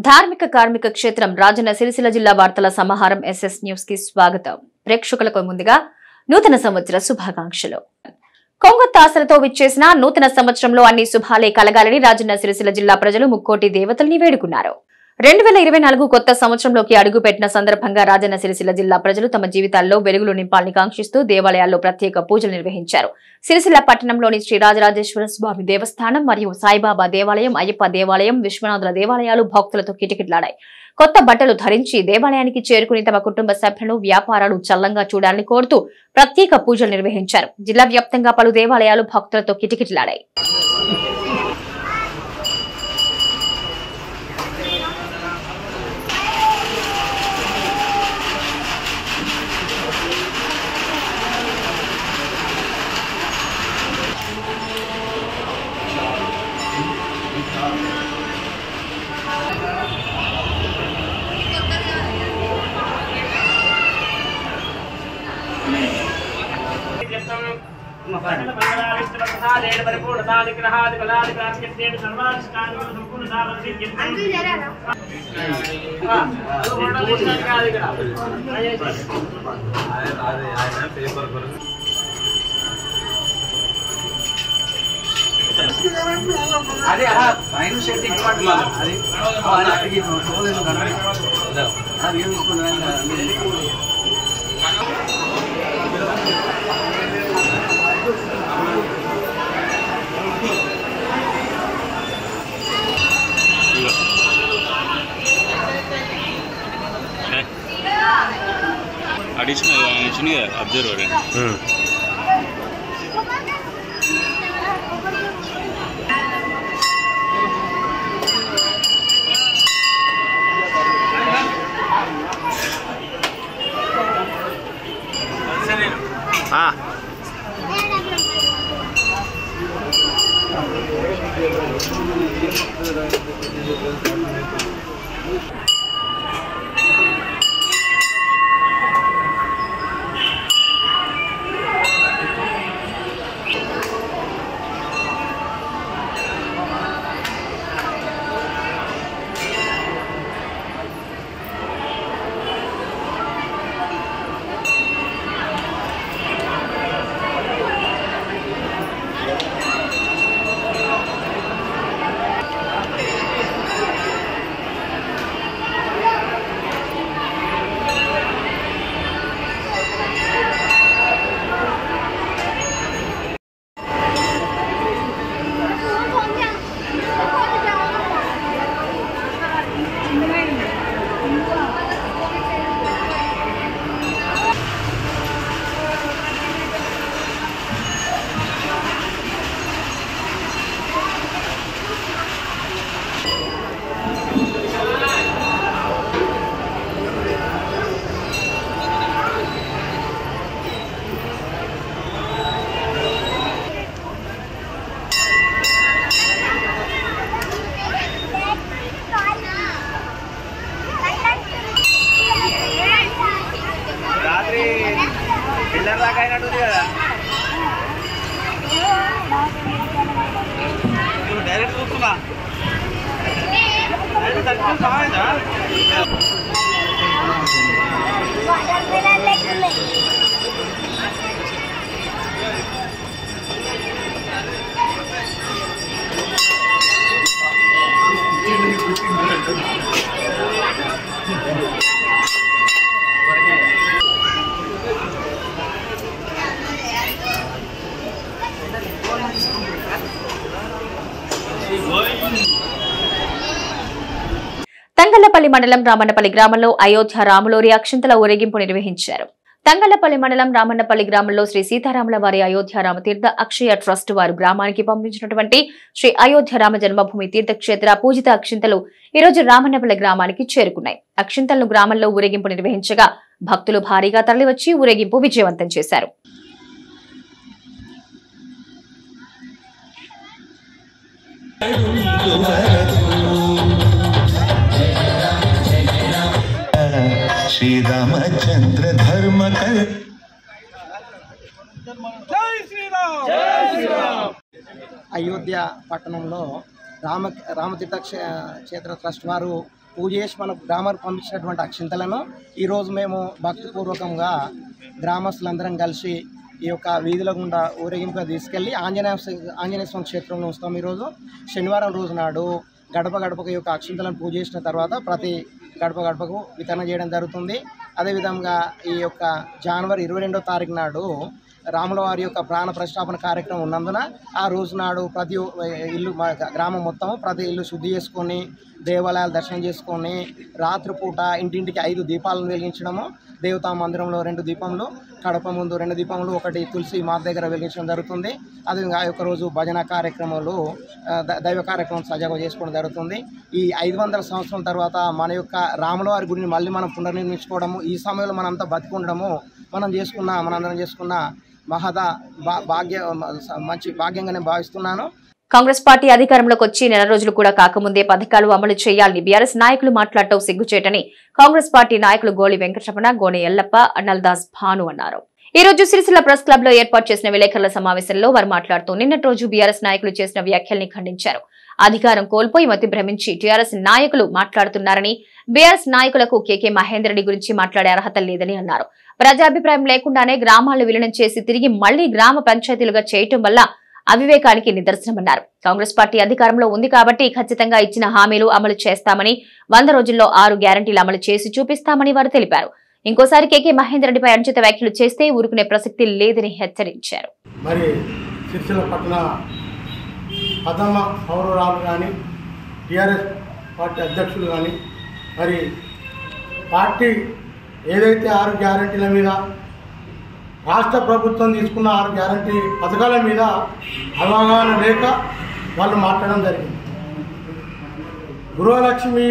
ధార్మిక కార్మిక క్షేత్రం రాజన్న సిరిసిల్ల జిల్లా వార్తల సమాహారం ఎస్ఎస్ న్యూస్ కి స్వాగతం ప్రేక్షకులకు ముందుగా నూతన సంవత్సర శుభాకాంక్షలు కొంగొత్తాసలతో విచ్చేసిన నూతన సంవత్సరంలో అన్ని శుభాలే కలగాలని రాజన్న సిరిసిల్ల జిల్లా ప్రజలు ముక్కోటి దేవతల్ని వేడుకున్నారు రెండు వేల ఇరవై నాలుగు కొత్త సంవత్సరంలోకి అడుగుపెట్టిన సందర్భంగా రాజన్న సిరిసిల్ల జిల్లా ప్రజలు తమ జీవితాల్లో వెలుగులు నింపాలని కాంక్షిస్తూ దేవాలయాల్లో ప్రత్యేక పూజలు నిర్వహించారు సిరిసిల్ల పట్టణంలోని శ్రీ రాజరాజేశ్వర స్వామి దేవస్థానం మరియు సాయిబాబా దేవాలయం అయ్యప్ప దేవాలయం విశ్వనాథుల దేవాలయాలు భక్తులతో కిటకిటలాడాయి కొత్త బట్టలు ధరించి దేవాలయానికి చేరుకుని తమ కుటుంబ సభ్యులను వ్యాపారాలు చల్లంగా చూడాలని కోరుతూ ప్రత్యేక పూజలు నిర్వహించారు జిల్లా వ్యాప్తంగా పలు దేవాలయాలు భక్తులతో కిటకిటలాడాయి అదే ఆ పైన షర్ట్ ఇంకోటి అది అది అక్కడికి పోలేదు కదా అది ఏం తీసుకున్నాను అడిషనల్ వచ్చింది కదా అబ్జర్వర్ రాత్రి పిల్లల దాకా అయినట్టుంది కదా నువ్వు డైరెక్ట్ చూస్తున్నా డైరెక్ట్ తగ్గితే సహాయదా తంగళ్లపల్లి మండలం రామన్నపల్లి గ్రామంలో అయోధ్య రాములోరి అక్షింతల ఊరేగింపు నిర్వహించారు తంగళ్లపల్లి మండలం రామన్నపల్లి గ్రామంలో శ్రీ సీతారాముల వారి అయోధ్య రామతీర్థ అక్షయ ట్రస్ట్ వారు గ్రామానికి పంపించినటువంటి శ్రీ అయోధ్య రామ జన్మభూమి తీర్థక్షేత్ర పూజిత అక్షింతలు ఈ రోజు రామన్నపల్లి గ్రామానికి చేరుకున్నాయి అక్షింతలను గ్రామంలో ఊరేగింపు నిర్వహించగా భక్తులు భారీగా తరలివచ్చి ఊరేగింపు విజయవంతం చేశారు శ్రీరామచంద్ర ధర్మ కర్ అయోధ్య పట్టణంలో రామ రామతీర్థ క్షే- క్షేత్ర ట్రస్ట్ వారు పూజ చేసి మన గ్రామానికి పంపించినటువంటి అక్షింతలను ఈరోజు మేము భక్తిపూర్వకంగా గ్రామస్తులందరం కలిసి ఈ యొక్క వీధుల గుండా ఊరేగింపుగా తీసుకెళ్ళి ఆంజనేయ స్వ- ఆంజనేయ స్వామి క్షేత్రంలో ఉంచుతాం ఈరోజు శనివారం రోజు నాడు గడప గడపకు ఈ యొక్క అక్షింతలను పూజ చేసిన తర్వాత ప్రతి గడప గడపకు వితరణ చేయడం జరుగుతుంది అదేవిధంగా ఈ యొక్క జనవరి ఇరవై రెండో తారీఖు నాడు రాముల వారి యొక్క ప్రాణ ప్రతిష్టాపన కార్యక్రమం ఉన్నందున ఆ రోజు నాడు ప్రతి ఇల్లు మా గ్రామం మొత్తం ప్రతి ఇల్లు శుద్ధి చేసుకొని దేవాలయాలు దర్శనం చేసుకొని రాత్రిపూట ఇంటింటికి ఐదు దీపాలను వెలిగించడము దేవతా మందిరంలో రెండు దీపములు కడప ముందు రెండు దీపములు ఒకటి తులసి మాత దగ్గర వెలిగించడం జరుగుతుంది అదేవిధంగా ఆ యొక్క రోజు భజన కార్యక్రమాలు ఆ, ద- దైవ కార్యక్రమం సజావుగా చేసుకోవడం జరుగుతుంది ఈ ఐదు వందల సంవత్సరం తర్వాత మన యొక్క రాముల వారి గుడిని మళ్ళీ మనం పునర్నిర్మించుకోవడము ఈ సమయంలో మనంతా బతికి ఉండడము మనం చేసుకున్న మనందరం చేసుకున్న మహద భా భాగ్య మంచి భాగ్యంగా నేను భావిస్తున్నాను కాంగ్రెస్ పార్టీ అధికారంలోకి వచ్చి నెల రోజులు కూడా కాకముందే పథకాలు అమలు చేయాలని బీఆర్ఎస్ నాయకులు మాట్లాడటం సిగ్గుచేటని కాంగ్రెస్ పార్టీ నాయకులు గోళి వెంకటరమణ గోనె ఎల్లప్ప అన్నల్దాస్ భాను అన్నారు ఈ రోజు సిరిసిల్ల ప్రెస్ క్లబ్ లో ఏర్పాటు చేసిన విలేకరుల సమావేశంలో వారు మాట్లాడుతూ నిన్నటి రోజు బీఆర్ఎస్ నాయకులు చేసిన వ్యాఖ్యల్ని ఖండించారు అధికారం కోల్పోయి మతి భ్రమించి టీఆర్ఎస్ నాయకులు మాట్లాడుతున్నారని బీఆర్ఎస్ నాయకులకు కేకే మహేందర్ రెడ్డి గురించి మాట్లాడే అర్హత లేదని అన్నారు ప్రజాభిప్రాయం లేకుండానే గ్రామాలను విలీనం చేసి తిరిగి మళ్లీ గ్రామ పంచాయతీలుగా చేయటం వల్ల అవివేకానికి నిదర్శనమన్నారు కాంగ్రెస్ పార్టీ అధికారంలో ఉంది కాబట్టి ఖచ్చితంగా ఇచ్చిన హామీలు అమలు చేస్తామని వంద రోజుల్లో ఆరు గ్యారంటీలు అమలు చేసి చూపిస్తామని వారు తెలిపారు ఇంకోసారి కేకే మహేందర్ రెడ్డిపై అనుచిత వ్యాఖ్యలు చేస్తే ఊరుకునే ప్రసక్తి లేదని హెచ్చరించారు మరి సిరిసిల్ల పట్టణ ప్రథమ పౌరురాలు కానీ టీఆర్ఎస్ పార్టీ అధ్యక్షులు కానీ మరి పార్టీ ఏదైతే ఆరు గ్యారంటీల మీద రాష్ట్ర ప్రభుత్వం తీసుకున్న ఆరు గ్యారంటీ పథకాల మీద అవగాహన లేక వాళ్ళు మాట్లాడడం జరిగింది గృహలక్ష్మి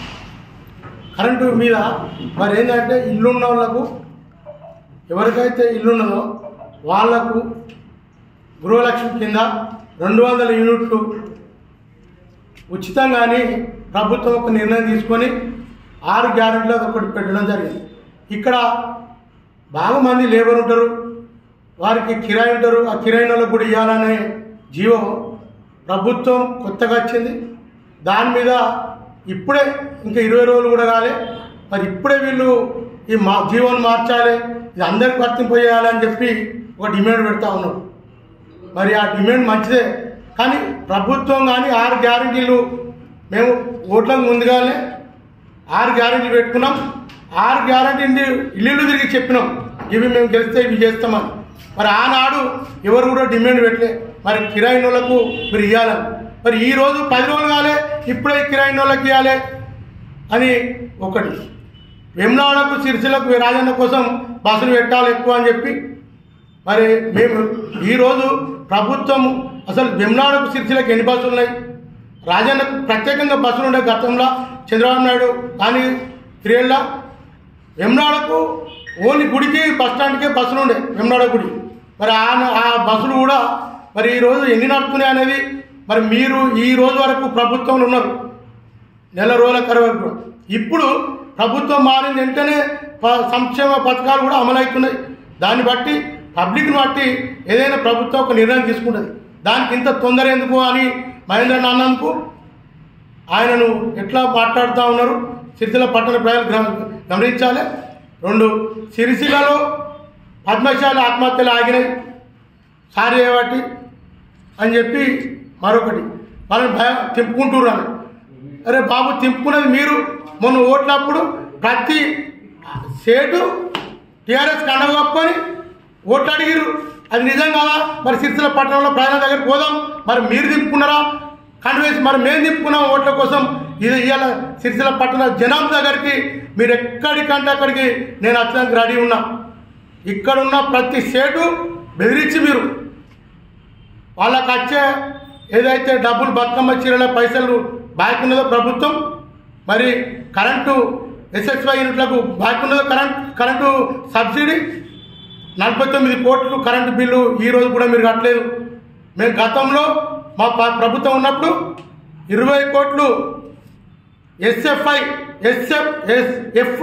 కరెంటు మీద మరి ఏంటంటే ఇల్లున్న వాళ్ళకు ఎవరికైతే ఇల్లున్నదో వాళ్లకు గృహలక్ష్మి కింద రెండు వందల యూనిట్లు ఉచితంగాని ప్రభుత్వం ఒక నిర్ణయం తీసుకొని ఆరు గ్యారెంటీలు ఒకటి పెట్టడం జరిగింది ఇక్కడ బాగా మంది లేబర్ ఉంటారు వారికి కిరాయి ఉంటారు ఆ కిరాయి వాళ్ళకు కూడా ఇవ్వాలనే జీవో ప్రభుత్వం కొత్తగా వచ్చింది దాని మీద ఇప్పుడే ఇంకా ఇరవై రోజులు కూడా కాలే మరి ఇప్పుడే వీళ్ళు ఈ మా జీవోని మార్చాలి ఇది అందరికి వర్తింపజేయాలని చెప్పి ఒక డిమాండ్ పెడతా ఉన్నారు మరి ఆ డిమాండ్ మంచిదే కానీ ప్రభుత్వం కానీ ఆరు గ్యారంటీలు మేము ఓట్లకు ముందుగానే ఆరు గ్యారంటీలు పెట్టుకున్నాం ఆరు గ్యారంటీ ఇల్లు తిరిగి చెప్పినాం ఇవి మేము గెలిస్తే ఇవి చేస్తామని మరి ఆనాడు ఎవరు కూడా డిమాండ్ పెట్టలే మరి కిరాయి వాళ్ళకు మీరు ఇవ్వాలని మరి ఈ రోజు పది రోజులు కాలే ఇప్పుడే కిరాయి వాళ్ళకి ఇవ్వాలి అని ఒకటి వెమ్లాడకు సిరిసిలకు రాజన్న కోసం బస్సులు పెట్టాలి ఎక్కువ అని చెప్పి మరి మేము ఈరోజు ప్రభుత్వం అసలు వెమ్నాడుకు సిరిసిలకు ఎన్ని బస్సులు ఉన్నాయి రాజన్నకు ప్రత్యేకంగా బస్సులు ఉండే గతంలో చంద్రబాబు నాయుడు కానీ త్రీళ్ళ వెమ్నాడకు ఓన్లీ గుడికి బస్ స్టాండ్కే బస్సులు ఉండే వెమ్నాడ గుడి మరి ఆ ఆ బస్సులు కూడా మరి ఈరోజు ఎన్ని నడుస్తున్నాయి అనేది మరి మీరు ఈ రోజు వరకు ప్రభుత్వంలో ఉన్నారు నెల రోజుల వరకు ఇప్పుడు ప్రభుత్వం మారిన వెంటనే ప- సంక్షేమ పథకాలు కూడా అమలవుతున్నాయి దాన్ని బట్టి పబ్లిక్ని బట్టి ఏదైనా ప్రభుత్వం ఒక నిర్ణయం తీసుకుంటుంది దానికి ఇంత తొందర ఎందుకు అని మహేంద్ర అన్నందుకు ఆయనను ఎట్లా మాట్లాడుతూ ఉన్నారు సిరిసిల్ల పట్టణ ప్రజలు గమ- గమనించాలి రెండు సిరిసిల్లలో పద్మశాలి ఆత్మహత్యలు ఆగినాయి సారీ ఏవాటి అని చెప్పి మరొకటి వాళ్ళని భయం తిప్పుకుంటున్నారు అరే బాబు తిప్పుకున్నది మీరు మొన్న ఓట్లప్పుడు ప్రతి సేటు టీఆర్ఎస్ కండవ కప్పుకొని ఓట్లు అడిగిరు అది నిజం కాదా మరి సిరిసిల్ల పట్టణంలో ప్రజల దగ్గరికి పోదాం మరి మీరు తిప్పుకున్నారా కండవేసి మరి మేము తిప్పుకున్నాం ఓట్ల కోసం ఇది ఇవాళ సిరిసిల్ల పట్టణ జనం దగ్గరికి మీరు ఎక్కడికంటే అక్కడికి నేను వచ్చడానికి రెడీ ఉన్నా ఇక్కడున్న ప్రతి సేటు బెదిరించి మీరు వాళ్ళకి వచ్చే ఏదైతే డబ్బులు బతుకమ్మ చీరల పైసలు బాకీ ఉన్నదో ప్రభుత్వం మరి కరెంటు ఎస్ఎస్వై యూనిట్లకు బాకీ ఉన్నదో కరెంట్ కరెంటు సబ్సిడీ నలభై తొమ్మిది కోట్లు కరెంటు బిల్లు ఈ రోజు కూడా మీరు కట్టలేదు మేము గతంలో మా ప- ప్రభుత్వం ఉన్నప్పుడు ఇరవై కోట్లు SFI SF S F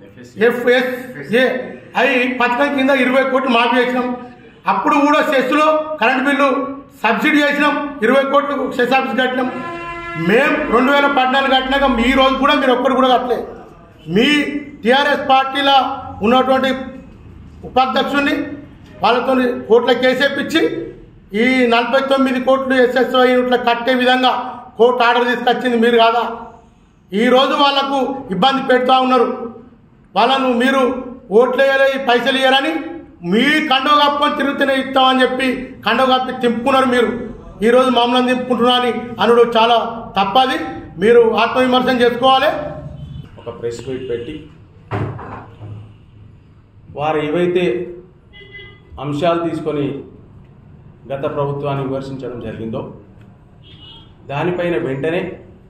FSA అవి పథకం కింద ఇరవై కోట్లు మాఫీ చేసినాం అప్పుడు కూడా సెస్లో కరెంట్ బిల్లు సబ్సిడీ చేసినాం ఇరవై కోట్లు సెస్ ఆఫీస్ కట్టినాం మేం రెండు వేల పద్నాలుగు కట్టినాక ఈ రోజు కూడా మీరు ఒక్కరు కూడా కట్టలే మీ టీఆర్ఎస్ పార్టీలో ఉన్నటువంటి ఉపాధ్యక్షుడిని వాళ్ళతో కోట్ల కేసేపించి ఈ నలభై తొమ్మిది కోట్లు ఎస్ఎస్ఓ ఇట్లా కట్టే విధంగా కోర్టు ఆర్డర్ తీసుకొచ్చింది మీరు కాదా ఈరోజు వాళ్ళకు ఇబ్బంది పెడుతూ ఉన్నారు వాళ్ళను మీరు ఓట్లు వేయలే పైసలు ఇయ్యరని మీ కండవ కప్పుకొని తిరుగుతూనే ఇస్తామని చెప్పి కండవ కప్పి తింపుకున్నారు మీరు ఈరోజు మమ్మల్ని తింపుకుంటున్నా అని అనుడు చాలా తప్పది మీరు ఆత్మవిమర్శన చేసుకోవాలి ఒక ప్రెస్ మీట్ పెట్టి వారు ఏవైతే అంశాలు తీసుకొని గత ప్రభుత్వాన్ని విమర్శించడం జరిగిందో దానిపైన వెంటనే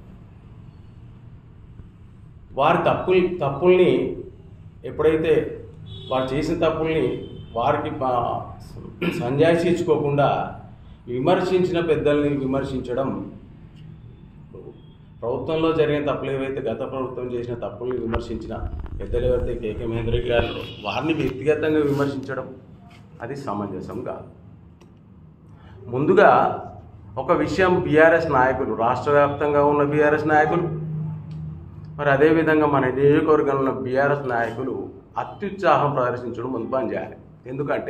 వారి తప్పుల్ తప్పుల్ని ఎప్పుడైతే వారు చేసిన తప్పుల్ని వారికి పా- సంజాయిషి ఇచ్చుకోకుండా విమర్శించిన పెద్దల్ని విమర్శించడం ప్రభుత్వంలో జరిగిన తప్పులు ఏవైతే గత ప్రభుత్వం చేసిన తప్పుల్ని విమర్శించిన పెద్దలు ఎవరైతే కేకే మహేంద్ర రెడ్డి గారు వారిని వ్యక్తిగతంగా విమర్శించడం అది సమంజసం కాదు ముందుగా ఒక విషయం బీఆర్ఎస్ నాయకులు రాష్ట్ర వ్యాప్తంగా ఉన్న బీఆర్ఎస్ నాయకులు మరి అదేవిధంగా మన నియోజకవర్గంలో ఉన్న బీఆర్ఎస్ నాయకులు అత్యుత్సాహం ప్రదర్శించడం ముందు పని చేయాలి ఎందుకంటే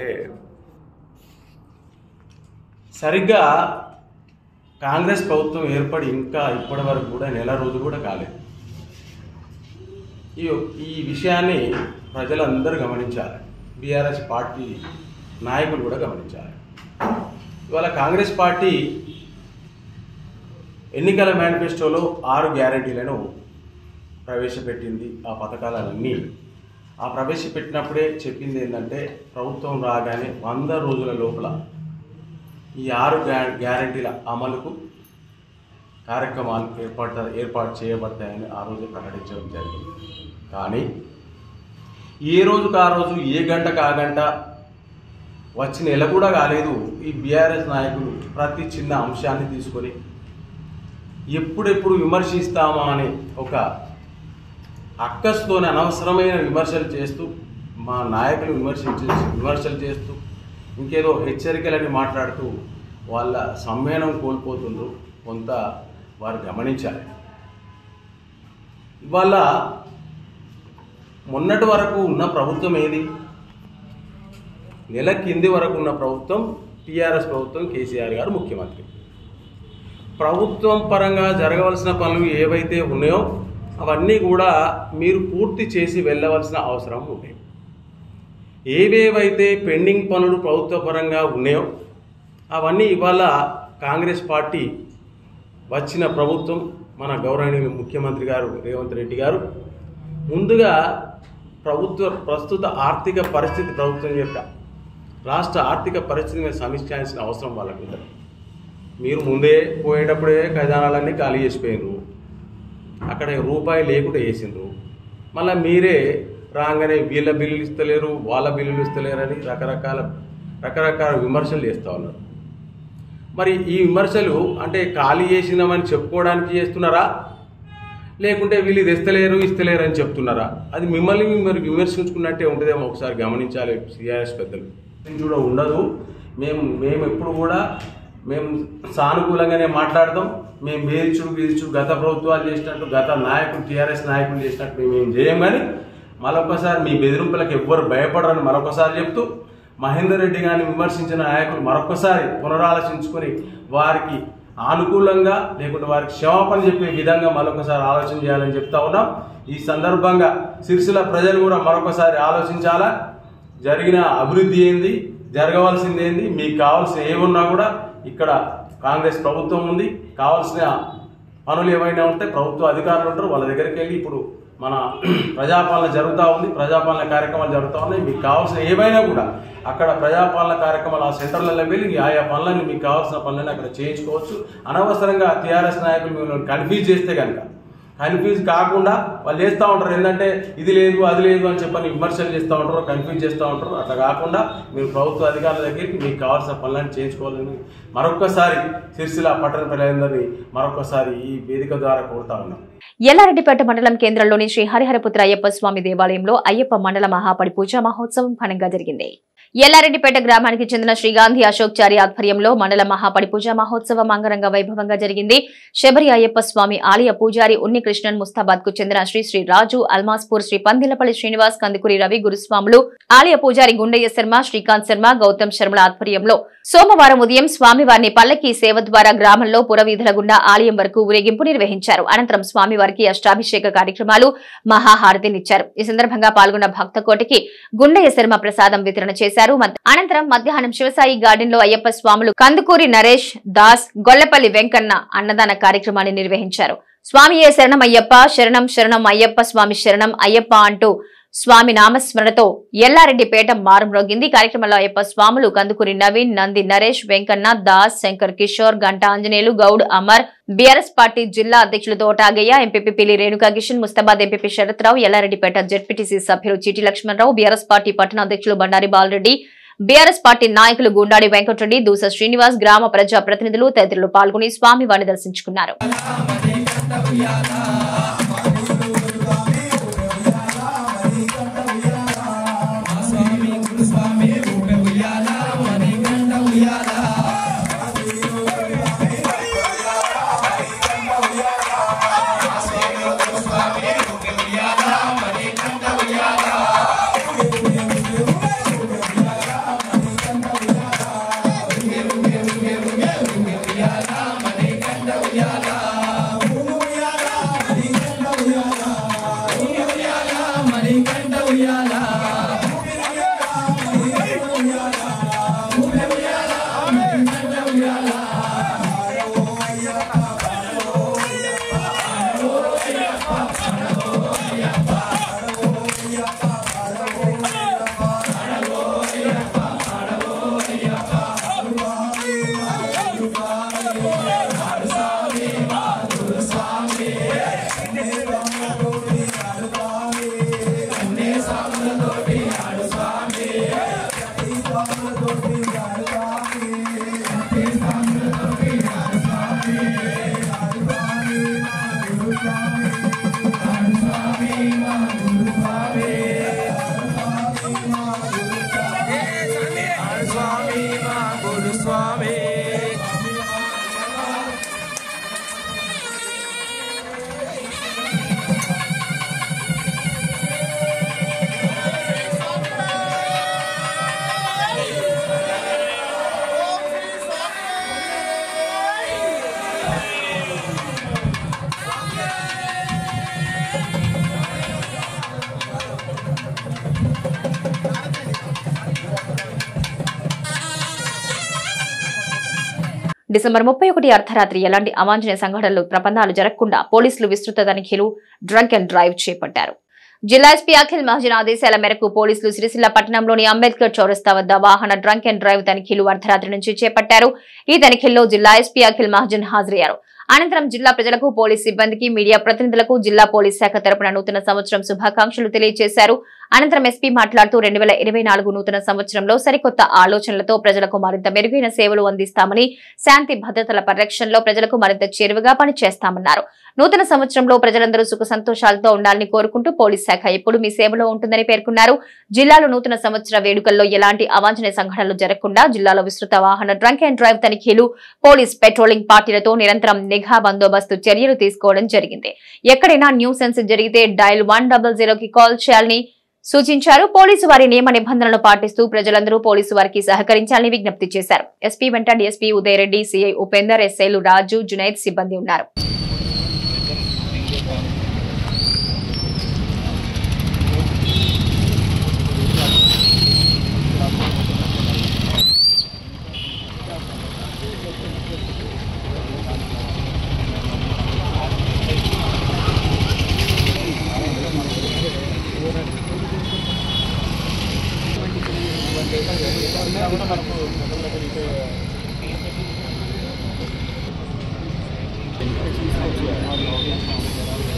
సరిగ్గా కాంగ్రెస్ ప్రభుత్వం ఏర్పడి ఇంకా ఇప్పటి వరకు కూడా నెల రోజు కూడా కాలేదు ఈ ఈ విషయాన్ని ప్రజలందరూ గమనించాలి బీఆర్ఎస్ పార్టీ నాయకులు కూడా గమనించాలి ఇవాళ కాంగ్రెస్ పార్టీ ఎన్నికల మేనిఫెస్టోలో ఆరు గ్యారంటీలను ప్రవేశపెట్టింది ఆ పథకాలన్నీ ఆ ప్రవేశపెట్టినప్పుడే చెప్పింది ఏంటంటే ప్రభుత్వం రాగానే వంద రోజుల లోపల ఈ ఆరు గ్యా గ్యారంటీల అమలుకు కార్యక్రమాలు ఏర్పాటు ఏర్పాటు చేయబడతాయని ఆ రోజు ప్రకటించడం జరిగింది కానీ ఏ రోజుకు ఆ రోజు ఏ గంటకు ఆ గంట వచ్చి నెల కూడా కాలేదు ఈ బీఆర్ఎస్ నాయకులు ప్రతి చిన్న అంశాన్ని తీసుకొని ఎప్పుడెప్పుడు విమర్శిస్తామా అనే ఒక అక్కస్తోని అనవసరమైన విమర్శలు చేస్తూ మా నాయకులు విమర్శించే విమర్శలు చేస్తూ ఇంకేదో హెచ్చరికలని మాట్లాడుతూ వాళ్ళ సమ్మేళనం కోల్పోతుండ్రు కొంత వారు గమనించాలి ఇవాళ మొన్నటి వరకు ఉన్న ప్రభుత్వం ఏది నెల కింది వరకు ఉన్న ప్రభుత్వం టీఆర్ఎస్ ప్రభుత్వం కేసీఆర్ గారు ముఖ్యమంత్రి ప్రభుత్వం పరంగా జరగవలసిన పనులు ఏవైతే ఉన్నాయో అవన్నీ కూడా మీరు పూర్తి చేసి వెళ్ళవలసిన అవసరం ఉంది ఏవేవైతే పెండింగ్ పనులు ప్రభుత్వ పరంగా ఉన్నాయో అవన్నీ ఇవాళ కాంగ్రెస్ పార్టీ వచ్చిన ప్రభుత్వం మన గౌరవనీయులు ముఖ్యమంత్రి గారు రేవంత్ రెడ్డి గారు ముందుగా ప్రభుత్వ ప్రస్తుత ఆర్థిక పరిస్థితి ప్రభుత్వం యొక్క రాష్ట్ర ఆర్థిక పరిస్థితి మీద సమీక్షించాల్సిన అవసరం వాళ్ళకి ఉంది మీరు ముందే పోయేటప్పుడే ఖజానాలన్నీ ఖాళీ చేసిపోయినరు అక్కడ రూపాయి లేకుండా వేసిండ్రు మళ్ళీ మీరే రాగానే వీళ్ళ బిల్లులు ఇస్తలేరు వాళ్ళ బిల్లులు ఇస్తలేరని రకరకాల రకరకాల విమర్శలు చేస్తూ ఉన్నారు మరి ఈ విమర్శలు అంటే ఖాళీ చేసినామని చెప్పుకోవడానికి చేస్తున్నారా లేకుంటే వీళ్ళు ఇది ఇస్తలేరు ఇస్తలేరు అని చెప్తున్నారా అది మిమ్మల్ని మీరు విమర్శించుకున్నట్టే ఉంటుందేమో ఒకసారి గమనించాలి సిఆర్ఎస్ పెద్దలు ఇది కూడా ఉండదు మేము మేము ఎప్పుడు కూడా మేము సానుకూలంగానే మాట్లాడతాం మేము వేదించుడు గీదించుడు గత ప్రభుత్వాలు చేసినట్టు గత నాయకులు టీఆర్ఎస్ నాయకులు చేసినట్టు మేము ఏం చేయం కానీ మరొకసారి మీ బెదిరింపులకు ఎవ్వరు భయపడరని మరొకసారి చెప్తూ మహేందర్ రెడ్డి గారిని విమర్శించిన నాయకులు మరొకసారి పునరాలోచించుకొని వారికి అనుకూలంగా లేకుంటే వారికి క్షమాపణ చెప్పే విధంగా మరొకసారి ఆలోచన చేయాలని చెప్తా ఉన్నాం ఈ సందర్భంగా సిరిసిల్ల ప్రజలు కూడా మరొకసారి ఆలోచించాలా జరిగిన అభివృద్ధి ఏంది జరగవలసింది ఏంది మీకు కావాల్సిన ఏమున్నా కూడా ఇక్కడ కాంగ్రెస్ ప్రభుత్వం ఉంది కావాల్సిన పనులు ఏమైనా ఉంటే ప్రభుత్వ అధికారులు ఉంటారు వాళ్ళ దగ్గరికి వెళ్ళి ఇప్పుడు మన ప్రజాపాలన జరుగుతూ ఉంది ప్రజాపాలన కార్యక్రమాలు జరుగుతూ ఉన్నాయి మీకు కావాల్సిన ఏమైనా కూడా అక్కడ ప్రజాపాలన కార్యక్రమాలు ఆ సెంటర్లలో వెళ్ళి ఆయా పనులను మీకు కావాల్సిన పనులను అక్కడ చేయించుకోవచ్చు అనవసరంగా టీఆర్ఎస్ నాయకులు మిమ్మల్ని కన్ఫ్యూజ్ చేస్తే కనుక కన్ఫ్యూజ్ కాకుండా వాళ్ళు చేస్తూ ఉంటారు ఏంటంటే ఇది లేదు అది లేదు అని చెప్పని విమర్శలు చేస్తూ ఉంటారు కన్ఫ్యూజ్ చేస్తూ ఉంటారు అట్లా కాకుండా మీరు ప్రభుత్వ అధికారుల దగ్గరికి మీకు కావాల్సిన పనులను చేయించుకోవాలని మరొక్కసారి సిరిసిల్ల పట్టణ ప్రజలందరినీ మరొకసారి ఈ వేదిక ద్వారా కోరుతా ఉన్నాం ఎల్లారెడ్డిపేట మండలం కేంద్రంలోని శ్రీ హరిహరపుత్ర అయ్యప్ప స్వామి దేవాలయంలో అయ్యప్ప మండల మహాపడి పూజా మహోత్సవం ఘనంగా జరిగింది ఎల్లారెడ్డిపేట గ్రామానికి చెందిన శ్రీ గాంధీ అశోక్ చారి ఆధ్వర్యంలో మండల మహాపడి పూజా మహోత్సవం అంగరంగ వైభవంగా జరిగింది శబరి అయ్యప్ప స్వామి ఆలయ పూజారి ఉన్ని కృష్ణన్ ముస్తాబాద్ కు చెందిన శ్రీ శ్రీ రాజు అల్మాస్పూర్ శ్రీ పందిలపల్లి శ్రీనివాస్ కందుకూరి రవి గురుస్వాములు ఆలయ పూజారి గుండయ్య శర్మ శ్రీకాంత్ శర్మ గౌతమ్ శర్మల ఆధ్వర్యంలో సోమవారం ఉదయం స్వామివారిని పల్లకి సేవ ద్వారా గ్రామంలో పురవీధుల గుండా ఆలయం వరకు ఊరేగింపు నిర్వహించారు అనంతరం స్వామివారికి అష్టాభిషేక కార్యక్రమాలు మహాహారతినిచ్చారు ఈ సందర్భంగా పాల్గొన్న భక్త కోటికి గుండయ్య శర్మ ప్రసాదం వితరణ చేశారు మధ్య- అనంతరం మధ్యాహ్నం శివసాయి గార్డెన్ లో అయ్యప్ప స్వాములు కందుకూరి నరేష్ దాస్ గొల్లపల్లి వెంకన్న అన్నదాన కార్యక్రమాన్ని నిర్వహించారు స్వామియే శరణం అయ్యప్ప శరణం శరణం అయ్యప్ప స్వామి శరణం అయ్యప్ప అంటూ స్వామి నామస్మరణతో ఎల్లారెడ్డిపేట మారుమ్రోగింది కార్యక్రమంలో అయ్యప్ప స్వాములు కందుకూరి నవీన్ నంది నరేష్ వెంకన్న దాస్ శంకర్ కిషోర్ గంటా ఆంజనేయులు గౌడ్ అమర్ బీఆర్ఎస్ పార్టీ జిల్లా అధ్యక్షులు Thotagayya MPP Pilli Renuka Kishan Mustabad MPP Sharathrao Yellareddypet ZPTC సభ్యులు చీటి లక్ష్మణరావు బీఆర్ఎస్ పార్టీ పట్టణ అధ్యక్షులు బండారి బాలరెడ్డి బీఆర్ఎస్ పార్టీ నాయకులు గుండాడి వెంకటరెడ్డి దూస శ్రీనివాస్ గ్రామ ప్రజా ప్రతినిధులు తదితరులు పాల్గొని స్వామివారిని దర్శించుకున్నారు డిసెంబర్ ముప్పై ఒకటి అర్ధరాత్రి ఎలాంటి అవాంఛనీయ సంఘటనలు ప్రబంధాలు జరగకుండా పోలీసులు విస్తృత తనిఖీలు డ్రంక్ అండ్ డ్రైవ్ చేపట్టారు జిల్లా ఎస్పీ అఖిల్ మహాజన్ ఆదేశాల మేరకు పోలీసులు సిరిసిల్ల పట్టణంలోని అంబేద్కర్ చౌరస్తా వద్ద వాహన డ్రంక్ అండ్ డ్రైవ్ తనిఖీలు అర్ధరాత్రి నుంచి చేపట్టారు ఈ తనిఖీల్లో జిల్లా ఎస్పీ అఖిల్ మహాజన్ హాజరయ్యారు అనంతరం జిల్లా ప్రజలకు పోలీస్ సిబ్బందికి మీడియా ప్రతినిధులకు జిల్లా పోలీస్ శాఖ తరపున నూతన సంవత్సరం శుభాకాంక్షలు తెలియజేశారు అనంతరం ఎస్పీ మాట్లాడుతూ రెండు వేల ఇరవై నాలుగు నూతన సంవత్సరంలో సరికొత్త ఆలోచనలతో ప్రజలకు మరింత మెరుగైన సేవలు అందిస్తామని శాంతి భద్రతల పరిరక్షణలో ప్రజలకు మరింత చేరువగా పనిచేస్తామన్నారు నూతన సంవత్సరంలో ప్రజలందరూ సుఖ సంతోషాలతో ఉండాలని కోరుకుంటూ పోలీస్ శాఖ ఎప్పుడు మీ సేవలో ఉంటుందని పేర్కొన్నారు జిల్లాలో నూతన సంవత్సర వేడుకల్లో ఎలాంటి అవాంఛనీయ సంఘటనలు జరగకుండా జిల్లాలో విస్తృత వాహన డ్రంక్ అండ్ డ్రైవ్ తనిఖీలు పోలీస్ పెట్రోలింగ్ పార్టీలతో నిరంతరం నిఘా బందోబస్తు చర్యలు తీసుకోవడం జరిగింది ఎక్కడైనా న్యూసెన్స్ జరిగితే డయల్ వన్ డబల్ జీరోకి కాల్ చేయాలని సూచించారు పోలీసు వారి నియమ నిబంధనలు పాటిస్తూ ప్రజలందరూ పోలీసు వారికి సహకరించాలని విజ్ఞప్తి చేశారు ఎస్పీ వెంట డీఎస్పీ ఉదయరెడ్డి సిఐ ఉపేందర్ ఎస్ఐలు రాజు జునైద్ సిబ్బంది ఉన్నారు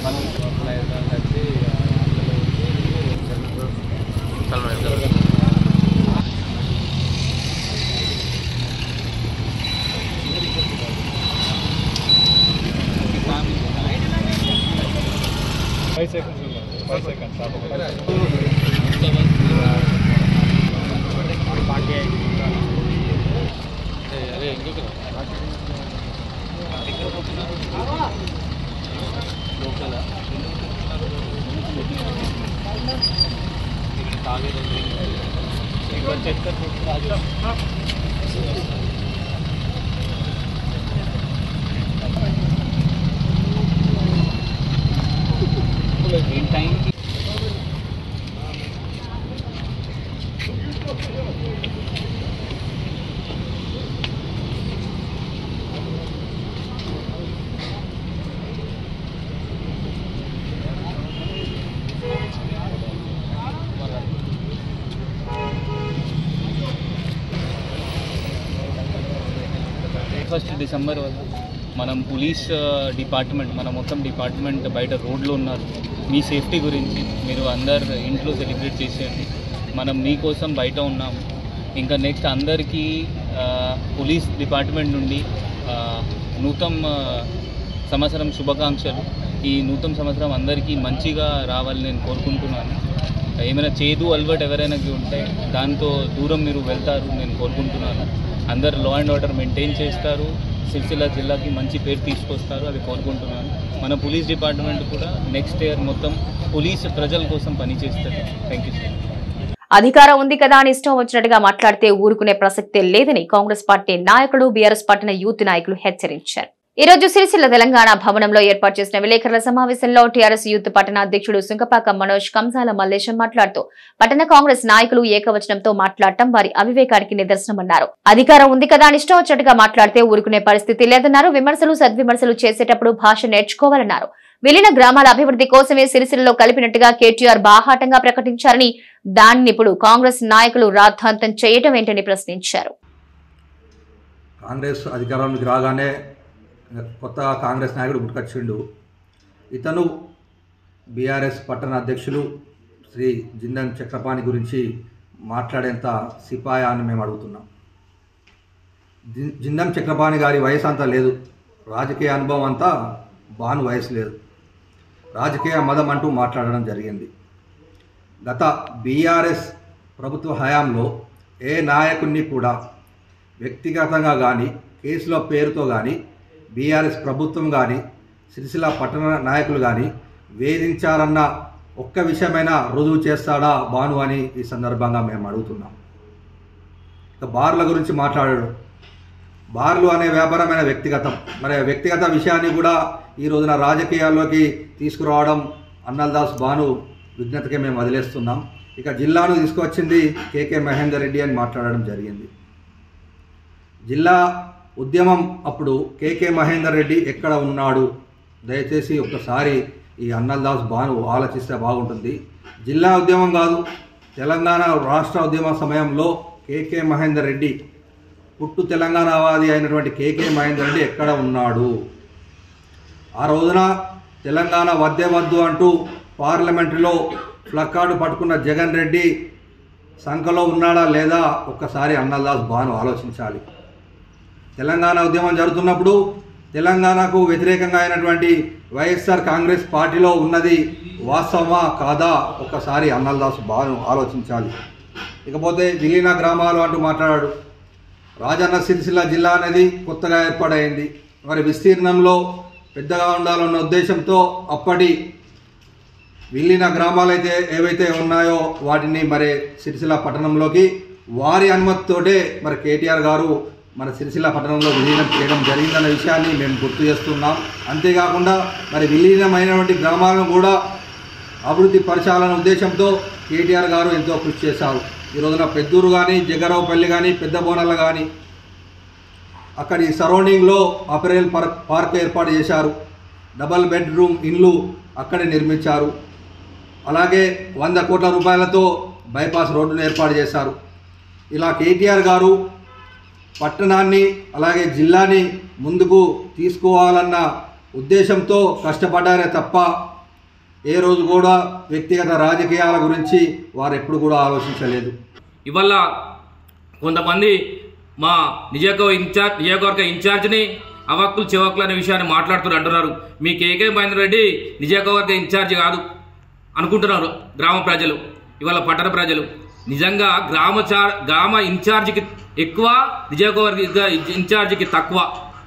ఫస్ట్ డిసెంబర్ వల్ల మనం పోలీస్ ఆ, డిపార్ట్మెంట్ మన మొత్తం డిపార్ట్మెంట్ బయట రోడ్లో ఉన్నారు మీ సేఫ్టీ గురించి మీరు అందరు ఇంట్లో సెలబ్రేట్ చేసేయండి మనం మీకోసం బయట ఉన్నాం ఇంకా నెక్స్ట్ అందరికీ ఆ, పోలీస్ డిపార్ట్మెంట్ నుండి ఆ, నూతన ఆ, సంవత్సరం శుభాకాంక్షలు ఈ నూతన సంవత్సరం అందరికీ మంచిగా రావాలని నేను కోరుకుంటున్నాను ఏమైనా చేదు అలవాటు ఎవరైనా ఉంటే దాంతో దూరం మీరు వెళ్తారు నేను కోరుకుంటున్నాను అందరు లా అండ్ ఆర్డర్ మెయింటైన్ చేస్తారు సిరిసిల్ల జిల్లాకి మంచి పేరు తీసుకొస్తారు అది కోరుకుంటున్నాను మన పోలీస్ డిపార్ట్మెంట్ కూడా నెక్స్ట్ ఇయర్ మొత్తం పోలీస్ ప్రజల కోసం పనిచేస్తుంది థ్యాంక్ యూ సో మచ్ అధికారం ఉంది కదా అని ఇష్టం వచ్చినట్టుగా మాట్లాడితే ఊరుకునే ప్రసక్తే లేదని కాంగ్రెస్ పార్టీ నాయకులు బీఆర్ఎస్ పట్టణ యూత్ నాయకులు హెచ్చరించారు ఈ రోజు సిరిసిల్ల తెలంగాణ భవనంలో ఏర్పాటు చేసిన విలేకరుల సమావేశంలో టీఆర్ఎస్ యూత్ పట్టణ అధ్యక్షుడు సుంకపాక మనోజ్ కంసాల మల్లేశం మాట్లాడుతూ పట్టణ కాంగ్రెస్ నాయకులు ఏకవచనంతో మాట్లాడటం వారి అవివేకానికి నిదర్శనమన్నారు అధికారం ఉంది కదా అని ఇష్టం వచ్చినట్టుగా మాట్లాడితే ఊరుకునే పరిస్థితి లేదన్నారు విమర్శలు సద్విమర్శలు చేసేటప్పుడు భాష నేర్చుకోవాలన్నారు విలీన గ్రామాల అభివృద్ధి కోసమే సిరిసిల్లలో కలిపినట్టుగా కేటీఆర్ బాహాటంగా ప్రకటించారని దాన్ని ఇప్పుడు కాంగ్రెస్ నాయకులు రాద్ధాంతం చేయటం ఏంటని ప్రశ్నించారు కాంగ్రెస్ అధికారంలోకి రాగానే కొత్తగా కాంగ్రెస్ నాయకుడు గుర్తుకొచ్చిండు ఇతను బీఆర్ఎస్ పట్టణ అధ్యక్షులు శ్రీ జిందన్ చక్రపాణి గురించి మాట్లాడేంత సిపాయా అని మేము అడుగుతున్నాం జి- జిందం చక్రపాణి గారి వయసు అంతా లేదు రాజకీయ అనుభవం అంతా బాను వయసు లేదు రాజకీయ మదం అంటూ మాట్లాడడం జరిగింది గత బీఆర్ఎస్ ప్రభుత్వ హయాంలో ఏ నాయకుడిని కూడా వ్యక్తిగతంగా కానీ కేసుల పేరుతో కానీ బీఆర్ఎస్ ప్రభుత్వం కానీ సిరిసిల్ల పట్టణ నాయకులు కానీ వేధించారన్న ఒక్క విషయమైనా రుజువు చేస్తాడా బాను అని ఈ సందర్భంగా మేము అడుగుతున్నాం ఇక బార్ల గురించి మాట్లాడాడు బార్లు అనే వ్యాపారమైన వ్యక్తిగతం మరి ఆ వ్యక్తిగత విషయాన్ని కూడా ఈ రోజున రాజకీయాల్లోకి తీసుకురావడం అన్నల్దాస్ బాను విజ్ఞతకే మేము వదిలేస్తున్నాం ఇక జిల్లాను తీసుకొచ్చింది కేకే మహేందర్ రెడ్డి అని మాట్లాడడం జరిగింది జిల్లా ఉద్యమం అప్పుడు కేకే మహేందర్ రెడ్డి ఎక్కడ ఉన్నాడు దయచేసి ఒక్కసారి ఈ అన్నల్దాస్ బాను ఆలోచిస్తే బాగుంటుంది జిల్లా ఉద్యమం కాదు తెలంగాణ రాష్ట్ర ఉద్యమ సమయంలో కేకే మహేందర్ రెడ్డి పుట్టు తెలంగాణవాది అయినటువంటి కేకే మహేందర్ రెడ్డి ఎక్కడ ఉన్నాడు ఆ రోజున తెలంగాణ వద్దే వద్దు అంటూ పార్లమెంటులో ప్లక్కార్డు పట్టుకున్న జగన్ రెడ్డి సంఖలో ఉన్నాడా లేదా ఒక్కసారి అన్నల్దాస్ బాను ఆలోచించాలి తెలంగాణ ఉద్యమం జరుగుతున్నప్పుడు తెలంగాణకు వ్యతిరేకంగా అయినటువంటి వైఎస్ఆర్ కాంగ్రెస్ పార్టీలో ఉన్నది వాస్తవమా కాదా ఒక్కసారి అన్నల్దాస్ బాను ఆలోచించాలి ఇకపోతే విలీన గ్రామాలు అంటూ మాట్లాడాడు రాజన్న సిరిసిల్ల జిల్లా అనేది కొత్తగా ఏర్పాటైంది మరి విస్తీర్ణంలో పెద్దగా ఉండాలన్న ఉద్దేశంతో అప్పటి విలీన గ్రామాలైతే ఏవైతే ఉన్నాయో వాటిని మరి సిరిసిల్ల పట్టణంలోకి వారి అనుమతితోటే మరి కేటీఆర్ గారు మన సిరిసిల్ల పట్టణంలో విలీనం చేయడం జరిగిందన్న విషయాన్ని మేము గుర్తు చేస్తున్నాం అంతేకాకుండా మరి విలీనమైనటువంటి గ్రామాలను కూడా అభివృద్ధి పరచాలన్న ఉద్దేశంతో కేటీఆర్ గారు ఎంతో కృషి చేశారు ఈ రోజున పెద్దూరు కానీ జగరావుపల్లి కానీ పెద్ద బోనల్ల కానీ అక్కడి సరౌండింగ్లో అపరేల్ పార్క్ పార్క్ ఏర్పాటు చేశారు డబల్ బెడ్రూమ్ ఇండ్లు అక్కడే నిర్మించారు అలాగే వంద కోట్ల రూపాయలతో బైపాస్ రోడ్డును ఏర్పాటు చేశారు ఇలా కేటీఆర్ గారు పట్టణాన్ని అలాగే జిల్లాని ముందుకు తీసుకోవాలన్న ఉద్దేశంతో కష్టపడ్డారే తప్ప ఏ రోజు కూడా వ్యక్తిగత రాజకీయాల గురించి వారు ఎప్పుడు కూడా ఆలోచించలేదు ఇవల్ల కొంతమంది మా నియోజకవర్గ ఇన్ఛార్జ్ నియోజకవర్గ ఇన్ఛార్జ్ని అవాక్కులు చివాకులు అనే విషయాన్ని మాట్లాడుతున్నారు అంటున్నారు మీ కేకే మహేందర్ రెడ్డి నియోజకవర్గ ఇన్ఛార్జ్ కాదు అనుకుంటున్నారు గ్రామ ప్రజలు ఇవాళ పట్టణ ప్రజలు నిజంగా గ్రామ చార్ గ్రామ ఇన్ఛార్జికి ఎక్కువ నియోజకవర్గ ఇన్ఛార్జికి తక్కువ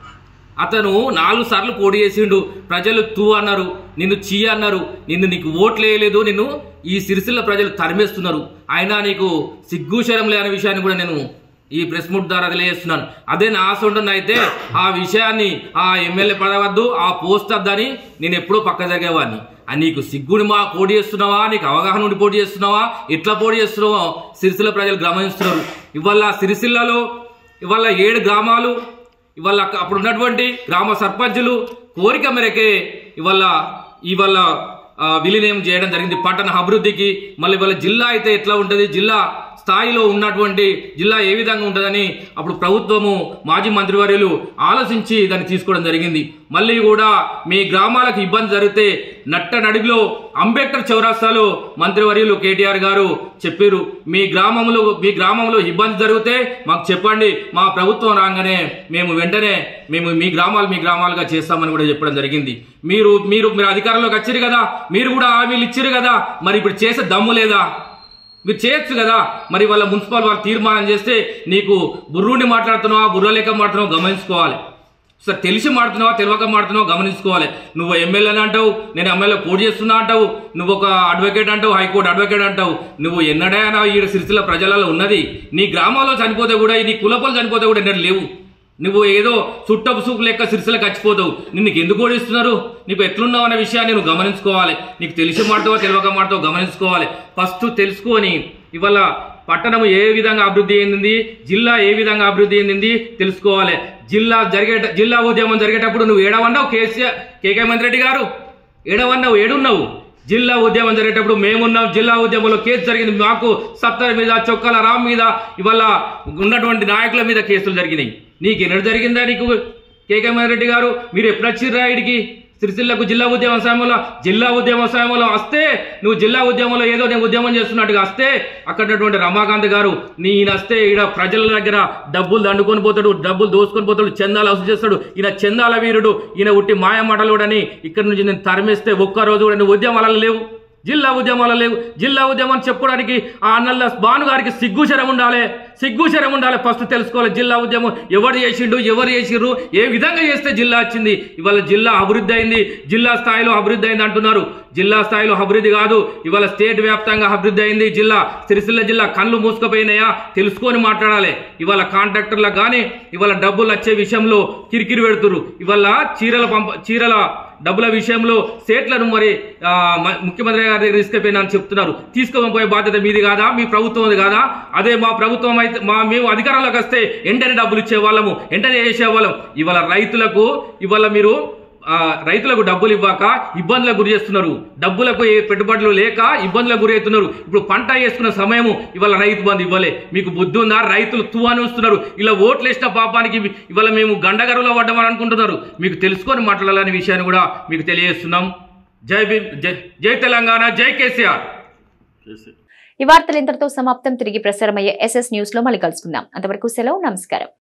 అతను నాలుగు సార్లు పోటీ చేసిండు ప్రజలు తూ అన్నారు నిన్ను చీ అన్నారు నిన్ను నీకు ఓట్లు వేయలేదు నిన్ను ఈ సిరిసిల్ల ప్రజలు తరిమేస్తున్నారు అయినా నీకు సిగ్గుశరం లేని విషయాన్ని కూడా నేను ఈ ప్రెస్ ముట్ ద్వారా తెలియజేస్తున్నాను అదే నా ఆశ ఉంటుంది అయితే ఆ విషయాన్ని ఆ ఎమ్మెల్యే పడవద్దు ఆ పోస్ట్ వద్దని నేను ఎప్పుడూ పక్క జరిగేవాడిని ఆ నీకు సిగ్గుని మా పోటీ చేస్తున్నావా నీకు అవగాహన ఉండి పోటీ చేస్తున్నావా ఎట్లా పోటీ చేస్తున్నావో సిరిసిల్ల ప్రజలు గమనిస్తున్నారు ఇవాళ సిరిసిల్లలో ఇవాళ ఏడు గ్రామాలు ఇవాళ అప్పుడు ఉన్నటువంటి గ్రామ సర్పంచులు కోరిక మేరకే ఇవాళ ఇవాళ ఆ, విలీనం చేయడం జరిగింది పట్టణ అభివృద్ధికి మళ్ళీ ఇవాళ జిల్లా అయితే ఎట్లా ఉంటుంది జిల్లా స్థాయిలో ఉన్నటువంటి జిల్లా ఏ విధంగా ఉంటుందని అప్పుడు ప్రభుత్వము మాజీ మంత్రివర్యులు ఆలోచించి దాన్ని తీసుకోవడం జరిగింది మళ్ళీ కూడా మీ గ్రామాలకు ఇబ్బంది జరిగితే నట్ట నడిగిలో అంబేద్కర్ చౌరాస్తాలో మంత్రివర్యులు కేటీఆర్ గారు చెప్పారు మీ గ్రామంలో మీ గ్రామంలో ఇబ్బంది జరిగితే మాకు చెప్పండి మా ప్రభుత్వం రాగానే మేము వెంటనే మేము మీ గ్రామాలు మీ గ్రామాలుగా చేస్తామని కూడా చెప్పడం జరిగింది మీరు మీరు మీరు అధికారంలోకి వచ్చారు కదా మీరు కూడా హామీలు ఇచ్చారు కదా మరి ఇప్పుడు చేసే దమ్ము లేదా మీరు చేయొచ్చు కదా మరి వాళ్ళ మున్సిపల్ వాళ్ళు తీర్మానం చేస్తే నీకు బుర్రుండి మాట్లాడుతున్నావా బుర్ర లేక మాట్లాడుతున్నావా గమనించుకోవాలి సార్ తెలిసి మాడుతున్నావా తెలియక మాడుతున్నావా గమనించుకోవాలి నువ్వు ఎమ్మెల్యేని అంటావు నేను ఎమ్మెల్యే పోటీ చేస్తున్నా అంటావు నువ్వు ఒక అడ్వకేట్ అంటావు హైకోర్టు అడ్వకేట్ అంటావు నువ్వు ఎన్నడైనా ఈ సిరిసిల్ల ప్రజలలో ఉన్నది నీ గ్రామంలో చనిపోతే కూడా నీ కులపలు చనిపోతే కూడా ఎన్నడూ లేవు నువ్వు ఏదో చుట్టపు సూపు లెక్క సిరిసిల చచ్చిపోతావు నిన్ను ఎందుకు ఓడిస్తున్నారు నీకు ఎట్లున్నావు అనే విషయాన్ని నువ్వు గమనించుకోవాలి నీకు తెలిసి మాడతావో తెలియక మాడతావో గమనించుకోవాలి ఫస్ట్ తెలుసుకొని ఇవాళ పట్టణం ఏ విధంగా అభివృద్ధి చెందింది జిల్లా ఏ విధంగా అభివృద్ధి చెందింది తెలుసుకోవాలి జిల్లా జరిగే జిల్లా ఉద్యమం జరిగేటప్పుడు నువ్వు ఏడవన్నావు కేసీఆర్ కేకే మంత్రి రెడ్డి గారు ఏడవన్నావు ఏడున్నావు జిల్లా ఉద్యమం జరిగేటప్పుడు మేమున్నాం జిల్లా ఉద్యమంలో కేసు జరిగింది మాకు సత్తర్ మీద చొక్కల రామ్ మీద ఇవాళ ఉన్నటువంటి నాయకుల మీద కేసులు జరిగినాయి నీకు ఎన్నడు జరిగిందా నీకు కేకే రెడ్డి గారు మీరు ఎప్పుడు వచ్చిర్రా ఇడికి సిరిసిల్లకు జిల్లా ఉద్యమ సమయంలో జిల్లా ఉద్యమ సమయంలో వస్తే నువ్వు జిల్లా ఉద్యమంలో ఏదో నేను ఉద్యమం చేస్తున్నట్టుగా వస్తే అక్కడ ఉన్నటువంటి రమాకాంత్ గారు ఈయన వస్తే ఈడ ప్రజల దగ్గర డబ్బులు దండుకొని పోతాడు డబ్బులు దోసుకొని పోతాడు చందాలు వసూలు చేస్తాడు ఈయన చందాల వీరుడు ఈయన ఉట్టి మాయ మాటలుడని ఇక్కడి నుంచి నేను తరిమేస్తే ఒక్క రోజు కూడా నువ్వు ఉద్యమాలలో లేవు జిల్లా ఉద్యమాలు లేవు జిల్లా ఉద్యమం చెప్పుకోవడానికి ఆ అన్నల్ల భాను గారికి సిగ్గుశరం ఉండాలి సిగ్గుశరం ఉండాలి ఫస్ట్ తెలుసుకోవాలి జిల్లా ఉద్యమం ఎవరు చేసిండు ఎవరు చేసిర్రు ఏ విధంగా చేస్తే జిల్లా వచ్చింది ఇవాళ జిల్లా అభివృద్ధి అయింది జిల్లా స్థాయిలో అభివృద్ధి అయింది అంటున్నారు జిల్లా స్థాయిలో అభివృద్ధి కాదు ఇవాళ స్టేట్ వ్యాప్తంగా అభివృద్ధి అయింది జిల్లా సిరిసిల్ల జిల్లా కళ్ళు మూసుకుపోయినాయా తెలుసుకొని మాట్లాడాలి ఇవాళ కాంట్రాక్టర్లకు కానీ ఇవాళ డబ్బులు వచ్చే విషయంలో కిరికిరి పెడుతురు ఇవాళ చీరల పంప చీరల డబ్బుల విషయంలో సేట్లను మరి ఆ, మ- ముఖ్యమంత్రి గారి దగ్గర తీసుకుపోయినా అని చెప్తున్నారు తీసుకొని పోయే బాధ్యత మీది కాదా మీ ప్రభుత్వం కాదా అదే మా ప్రభుత్వం అయితే మా మేము అధికారంలోకి వస్తే వెంటనే డబ్బులు ఇచ్చేవాళ్ళము వెంటనే చేసేవాళ్ళం ఇవాళ రైతులకు ఇవాళ మీరు ఆ, రైతులకు డబ్బులు ఇవ్వక ఇబ్బందులకు గురి చేస్తున్నారు డబ్బులకు ఏ పెట్టుబడులు లేక ఇబ్బందులకు గురి అవుతున్నారు ఇప్పుడు పంట వేసుకున్న సమయము ఇవాళ రైతు బంధు ఇవ్వలే మీకు బుద్ధి ఉందా రైతులు తూ అని వస్తున్నారు ఇలా ఓట్లు వేసిన పాపానికి ఇవాళ మేము గండగరులో పడ్డామని అనుకుంటున్నారు మీకు తెలుసుకొని మాట్లాడాలనే విషయాన్ని కూడా మీకు తెలియజేస్తున్నాం జై భీమ్ జై జై తెలంగాణ జై కేసీఆర్ ఈ వార్తలు ఇంతటితో సమాప్తం తిరిగి ప్రసారమయ్యే ఎస్ఎస్ న్యూస్ లో మళ్ళీ కలుసుకుందాం అంతవరకు సెలవు నమస్కారం